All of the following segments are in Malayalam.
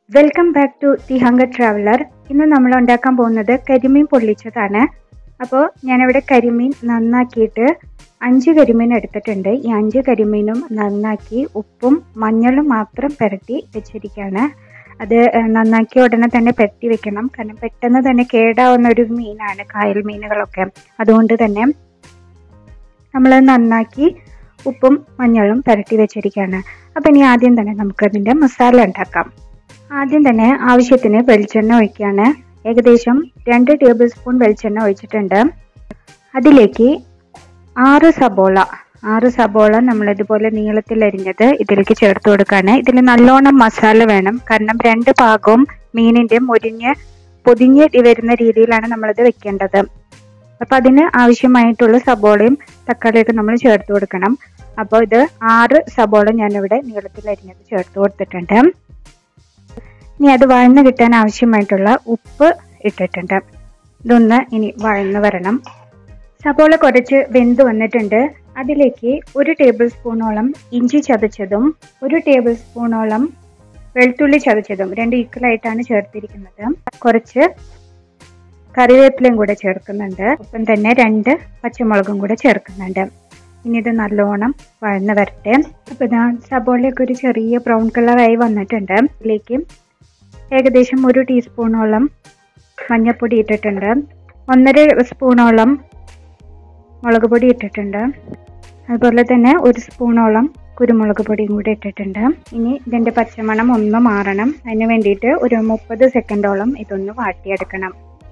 welcome back to the hunger traveller ഇന്ന് നമ്മൾ ഉണ്ടാക്കാൻ പോകുന്നത് കരിമീൻ പൊള്ളിച്ചതാണ് അപ്പോൾ ഞാനിവിടെ കരിമീൻ നന്നാക്കിയിട്ട് അഞ്ച് കരിമീൻ എടുത്തിട്ടുണ്ട് ഈ അഞ്ച് കരിമീനും നന്നാക്കി ഉപ്പും മഞ്ഞളും മാത്രം പുരട്ടി വെച്ചിരിക്കുകയാണ് അത് ഏഹ്, നന്നാക്കി ഉടനെ തന്നെ പെരട്ടി വെക്കണം കാരണം പെട്ടെന്ന് തന്നെ കേടാവുന്ന ഒരു മീനാണ് കായൽ മീനുകളൊക്കെ അതുകൊണ്ട് തന്നെ നമ്മൾ നന്നാക്കി ഉപ്പും മഞ്ഞളും പുരട്ടി വെച്ചിരിക്കുകയാണ് അപ്പം ഇനി ആദ്യം തന്നെ നമുക്കതിൻ്റെ മസാല ഉണ്ടാക്കാം ആദ്യം തന്നെ ആവശ്യത്തിന് വെളിച്ചെണ്ണ ഒഴിക്കുകയാണ് ഏകദേശം രണ്ട് ടേബിൾ സ്പൂൺ വെളിച്ചെണ്ണ ഒഴിച്ചിട്ടുണ്ട് അതിലേക്ക് ആറ് സബോള ആറ് സബോള നമ്മൾ ഇതുപോലെ നീളത്തിൽ അരിഞ്ഞത് ഇതിലേക്ക് ചേർത്ത് കൊടുക്കുകയാണ് ഇതിൽ നല്ലോണം മസാല വേണം കാരണം രണ്ട് ഭാഗവും മീനിന്റെ മുരിഞ്ഞ് പൊതിഞ്ഞ് വരുന്ന രീതിയിലാണ് നമ്മളിത് വെക്കേണ്ടത് അപ്പൊ അതിന് ആവശ്യമായിട്ടുള്ള സബോളയും തക്കാളിയൊക്കെ നമ്മൾ ചേർത്ത് കൊടുക്കണം അപ്പോൾ ഇത് ആറ് സബോള ഞാനിവിടെ നീളത്തിൽ അരിഞ്ഞത് ചേർത്ത് കൊടുത്തിട്ടുണ്ട് ഇനി അത് വഴന്ന് കിട്ടാൻ ആവശ്യമായിട്ടുള്ള ഉപ്പ് ഇട്ടിട്ടുണ്ട് ഇതൊന്ന് ഇനി വഴന്ന് വരണം സബോള കുറച്ച് വെന്ത് വന്നിട്ടുണ്ട് അതിലേക്ക് ഒരു ടേബിൾ സ്പൂണോളം ഇഞ്ചി ചതച്ചതും ഒരു ടേബിൾ സ്പൂണോളം വെളുത്തുള്ളി ചതച്ചതും രണ്ട് ഈക്വൽ ആയിട്ടാണ് ചേർത്തിരിക്കുന്നത് കുറച്ച് കറിവേപ്പിലയും കൂടെ ചേർക്കുന്നുണ്ട് ഒപ്പം തന്നെ രണ്ട് പച്ചമുളകും കൂടെ ചേർക്കുന്നുണ്ട് ഇനി ഇത് നല്ലോണം വഴന്ന് വരട്ടെ അപ്പൊ ഇതാ സബോളയൊക്കെ ഒരു ചെറിയ ബ്രൗൺ കളറായി വന്നിട്ടുണ്ട് ഇതിലേക്ക് ഏകദേശം ഒരു ടീസ്പൂണോളം മഞ്ഞൾപ്പൊടി ഇട്ടിട്ടുണ്ട് ഒന്നര സ്പൂണോളം മുളക് പൊടി ഇട്ടിട്ടുണ്ട് അതുപോലെ തന്നെ ഒരു സ്പൂണോളം കുരുമുളക് പൊടിയും കൂടി ഇട്ടിട്ടുണ്ട് ഇനി ഇതിൻ്റെ പച്ചമണം ഒന്ന് മാറണം അതിന് വേണ്ടിയിട്ട് ഒരു മുപ്പത് സെക്കൻഡോളം ഇതൊന്ന് വാട്ടിയെടുക്കണം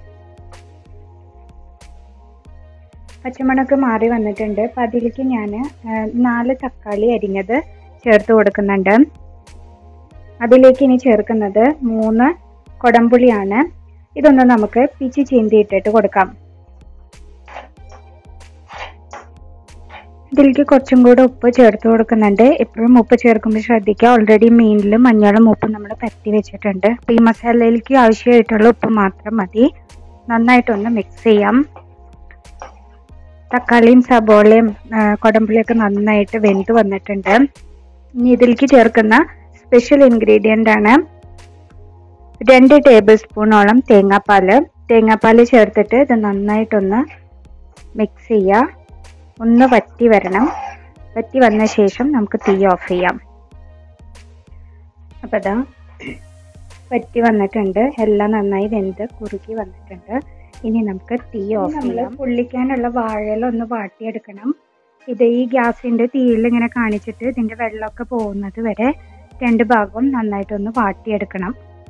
പച്ചമണമൊക്കെ മാറി വന്നിട്ടുണ്ട് അപ്പം അതിലേക്ക് ഞാൻ നാല് തക്കാളി അരിഞ്ഞത് ചേർത്ത് കൊടുക്കുന്നുണ്ട് അതിലേക്ക് ഇനി ചേർക്കുന്നത് മൂന്ന് കൊടംപുളിയാണ് ഇതൊന്ന് നമുക്ക് പിച്ചി ചീന്തി ഇട്ടിട്ട് കൊടുക്കാം ഇതിലേക്ക് കുറച്ചും കൂടെ ഉപ്പ് ചേർത്ത് കൊടുക്കുന്നുണ്ട് എപ്പോഴും ഉപ്പ് ചേർക്കുമ്പോൾ ശ്രദ്ധിക്കുക ഓൾറെഡി മീനിൽ മഞ്ഞളും ഉപ്പും നമ്മൾ പറ്റി വെച്ചിട്ടുണ്ട് അപ്പം ഈ മസാലയിലേക്ക് ആവശ്യമായിട്ടുള്ള ഉപ്പ് മാത്രം മതി നന്നായിട്ടൊന്ന് മിക്സ് ചെയ്യാം തക്കാളിയും സബോളയും ആ, കൊടംപുളിയൊക്കെ നന്നായിട്ട് വെന്ത് വന്നിട്ടുണ്ട് ഇനി ഇതിലേക്ക് ചേർക്കുന്ന സ്പെഷ്യൽ ഇൻഗ്രീഡിയൻ്റ് ആണ് രണ്ട് ടേബിൾ സ്പൂണോളം തേങ്ങാപ്പാൽ തേങ്ങാപ്പാൽ ചേർത്തിട്ട് ഇത് നന്നായിട്ടൊന്ന് മിക്സ് ചെയ്യുക ഒന്ന് വറ്റി വരണം വറ്റി വന്ന ശേഷം നമുക്ക് തീ ഓഫ് ചെയ്യാം അപ്പം അതാ വറ്റി വന്നിട്ടുണ്ട് എല്ലാം നന്നായി വെന്ത് കുറുകി വന്നിട്ടുണ്ട് ഇനി നമുക്ക് തീ ഓഫ് ചെയ്യാം പൊള്ളിക്കാനുള്ള വാഴയില ഒന്ന് വാട്ടിയെടുക്കണം ഇത് ഈ ഗ്യാസിന്റെ തീയിൽ ഇങ്ങനെ കാണിച്ചിട്ട് ഇതിന്റെ വെള്ളമൊക്കെ പോകുന്നത് വരെ രണ്ട് ഭാഗവും നന്നായിട്ടൊന്ന് വാട്ടിയെടുക്കണം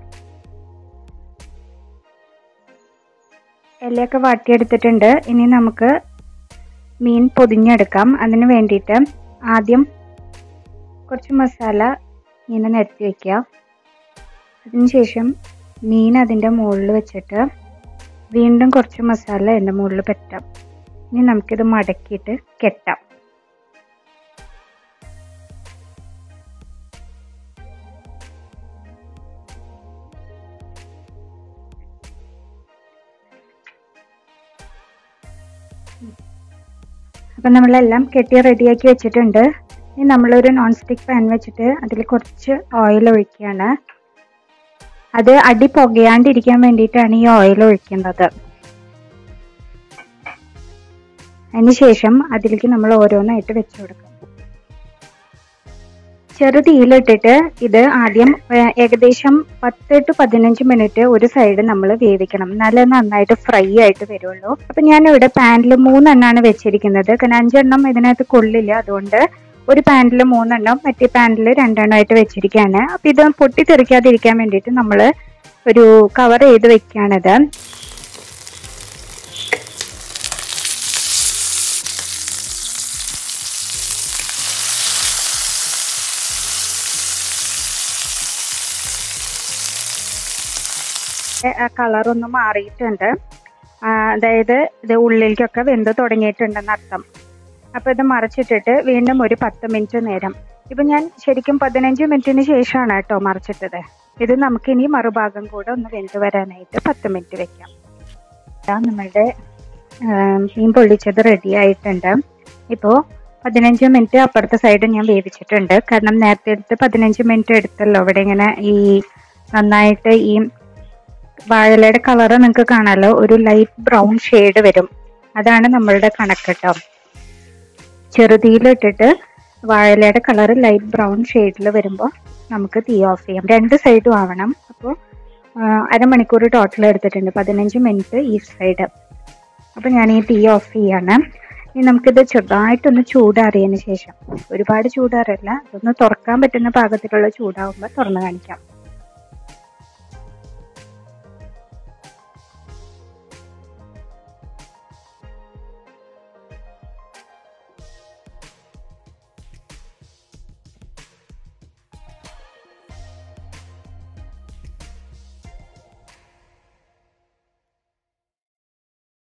ഇലയൊക്കെ വാട്ടിയെടുത്തിട്ടുണ്ട് ഇനി നമുക്ക് മീൻ പൊതിഞ്ഞെടുക്കാം അതിന് വേണ്ടിയിട്ട് ആദ്യം കുറച്ച് മസാല ഇങ്ങനെ നിരത്തി വെക്കുക അതിനുശേഷം മീൻ അതിൻ്റെ മുകളിൽ വെച്ചിട്ട് വീണ്ടും കുറച്ച് മസാല അതിൻ്റെ മുകളിൽ പറ്റാം ഇനി നമുക്കിത് മടക്കിയിട്ട് കെട്ടാം അപ്പം നമ്മളെല്ലാം കെട്ടി റെഡിയാക്കി വെച്ചിട്ടുണ്ട് ഇനി നമ്മളൊരു നോൺ സ്റ്റിക്ക് പാൻ വെച്ചിട്ട് അതിൽ കുറച്ച് ഓയിൽ ഒഴിക്കുകയാണ് അത് അടി പുകയാണ്ടിരിക്കാൻ വേണ്ടിയിട്ടാണ് ഈ ഓയിൽ ഒഴിക്കുന്നത് അതിനുശേഷം അതിലേക്ക് നമ്മൾ ഓരോന്നായിട്ട് വെച്ച് കൊടുക്കും ചെറു തീയിലിട്ടിട്ട് ഇത് ആദ്യം ഏർ, ഏകദേശം പത്ത് ടു പതിനഞ്ച് മിനിറ്റ് ഒരു സൈഡ് നമ്മൾ വേവിക്കണം എന്നാലേ നന്നായിട്ട് ഫ്രൈ ആയിട്ട് വരുള്ളൂ അപ്പൊ ഞാൻ ഇവിടെ പാനിൽ മൂന്നെണ്ണമാണ് വെച്ചിരിക്കുന്നത് കാരണം അഞ്ചെണ്ണം ഇതിനകത്ത് കൊള്ളില്ല അതുകൊണ്ട് ഒരു പാനിൽ മൂന്നെണ്ണം മറ്റേ പാനിൽ രണ്ടെണ്ണമായിട്ട് വെച്ചിരിക്കുകയാണ് അപ്പൊ ഇത് പൊട്ടിത്തെറിക്കാതിരിക്കാൻ വേണ്ടിയിട്ട് നമ്മൾ ഒരു കവർ ചെയ്ത് വെക്കുകയാണിത് കളർ ഒന്ന് മാറിയിട്ടുണ്ട് ആ, അതായത് ഇത് ഉള്ളിലേക്കൊക്കെ വെന്ത് തുടങ്ങിയിട്ടുണ്ടെന്ന് അർത്ഥം അപ്പോൾ ഇത് മറിച്ചിട്ടിട്ട് വീണ്ടും ഒരു പത്ത് മിനിറ്റ് നേരം ഇപ്പം ഞാൻ ശരിക്കും പതിനഞ്ച് മിനിറ്റിന് ശേഷമാണ് കേട്ടോ മറിച്ചിട്ടത് ഇത് നമുക്കിനി മറുഭാഗം കൂടെ ഒന്ന് വെന്ത് വരാനായിട്ട് പത്ത് മിനിറ്റ് വെക്കാം ഇതാ നമ്മളുടെ ആ, മീൻ പൊള്ളിച്ചത് റെഡി ആയിട്ടുണ്ട് ഇപ്പോൾ പതിനഞ്ച് മിനിറ്റ് അപ്പുറത്തെ സൈഡ് ഞാൻ വേവിച്ചിട്ടുണ്ട് കാരണം നേരത്തെ എടുത്ത് പതിനഞ്ച് മിനിറ്റ് എടുത്തല്ലോ ഇവിടെ ഇങ്ങനെ ഈ നന്നായിട്ട് ഈ വാഴയിലയുടെ കളറ് നിങ്ങൾക്ക് കാണാമല്ലോ ഒരു ലൈറ്റ് ബ്രൗൺ ഷെയ്ഡ് വരും അതാണ് നമ്മളുടെ കണക്ക് കേട്ടോ ചെറുതീയിലിട്ടിട്ട് വാഴയിലയുടെ കളറ് ലൈറ്റ് ബ്രൗൺ ഷെയ്ഡിൽ വരുമ്പോൾ നമുക്ക് തീ ഓഫ് ചെയ്യാം രണ്ട് സൈഡും ആവണം അപ്പോൾ അരമണിക്കൂർ ടോട്ടൽ എടുത്തിട്ടുണ്ട് പതിനഞ്ച് മിനിറ്റ് ഈ സൈഡ് അപ്പോൾ ഞാൻ ഈ തീ ഓഫ് ചെയ്യാണ് ഇനി നമുക്കിത് ചെറുതായിട്ടൊന്ന് ചൂടാറിയതിന് ശേഷം ഒരുപാട് ചൂടാറില്ല ഇതൊന്ന് തുറക്കാൻ പറ്റുന്ന പാകത്തിലുള്ള ചൂടാവുമ്പോൾ തുറന്ന് കാണിക്കാം